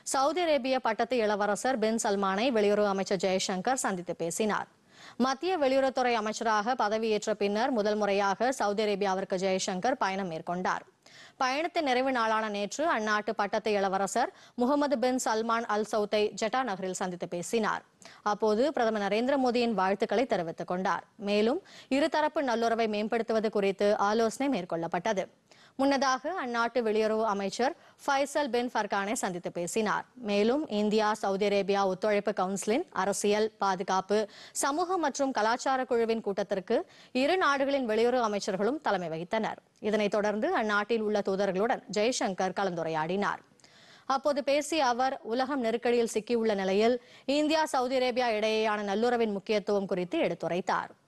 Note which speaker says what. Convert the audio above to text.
Speaker 1: Saudi அரேபிய பட்டத்து இளவரசர் பின் சல்மானை வெளியுறவு அமைச்சர் ஜெய்சங்கர் சந்தித்து பேசினார் மத்திய வெளியுறவுத்துறை அமைச்சராக பதவியேற்ற பின்னர் முதல் முறையாக சவுதி அரேபியாவிற்கு ஜெய்சங்கர் பயணம் மேற்கொண்டார் பயணத்தின் நிறைவு நாளான நேற்று அந்நாட்டு பட்டத்து இளவரசர் முகமது பின் சல்மான் அல் சவுத்தை ஜெட்டா நகரில் சந்தித்து பேசினார் அப்போது பிரதமர் நரேந்திர மோடியின் வாழ்த்துக்களை தெரிவித்துக் கொண்டார் மேலும் இருதரப்பு நல்லுறவை மேம்படுத்துவது குறித்து ஆலோசனை மேற்கொள்ளப்பட்டது முன்னதாக அந்நாட்டு வெளியுறவு அமைச்சர் ஃபைசல் பின் ஃபர்கானை சந்தித்து பேசினார் மேலும் இந்தியா சவுதி அரேபியா ஒத்துழைப்பு கவுன்சிலின் அரசியல் பாதுகாப்பு சமூக மற்றும் கலாச்சார குழுவின் கூட்டத்திற்கு இரு நாடுகளின் வெளியுறவு அமைச்சர்களும் தலைமை வகித்தனர் இதனைத் தொடர்ந்து அந்நாட்டில் உள்ள தூதர்களுடன் ஜெய்சங்கர் கலந்துரையாடினார் அப்போது பேசிய அவர் உலகம் நெருக்கடியில் சிக்கியுள்ள நிலையில் இந்தியா சவுதி அரேபியா இடையேயான நல்லுறவின் முக்கியத்துவம் குறித்து எடுத்துரைத்தார்